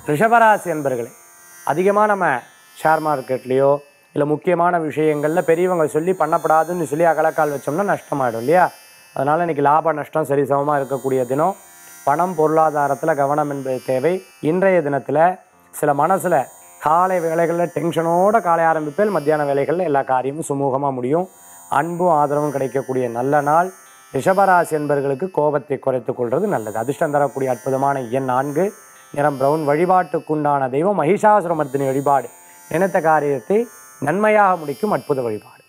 ரிஷபராசி என்பர்களே அதிகமாக நம்ம ஷேர் மார்க்கெட்லேயோ இல்லை முக்கியமான விஷயங்களில் பெரியவங்க சொல்லி பண்ணப்படாதுன்னு சொல்லி அகலக்கால் வச்சோம்னா நஷ்டமாயிடும் இல்லையா அதனால் இன்றைக்கி லாப நஷ்டம் சரிசமமாக இருக்கக்கூடிய தினம் பணம் பொருளாதாரத்தில் கவனம் என்பது தேவை இன்றைய தினத்தில் சில மனசில் காலை வேலைகளில் டென்ஷனோட காலை ஆரம்பிப்பேல் மத்தியான வேலைகளில் எல்லா காரியமும் சுமூகமாக முடியும் அன்பும் ஆதரவும் கிடைக்கக்கூடிய நல்ல நாள் ரிஷபராசி என்பவர்களுக்கு கோபத்தை குறைத்துக் கொள்வது நல்லது அதிர்ஷ்டம் தரக்கூடிய அற்புதமான எண் நான்கு நிறம் பிரவுன் வழிபாட்டுக்குண்டான தெய்வம் மகிஷாசுரமர்த்தினி வழிபாடு நினைத்த காரியத்தை நன்மையாக முடிக்கும் அற்புத வழிபாடு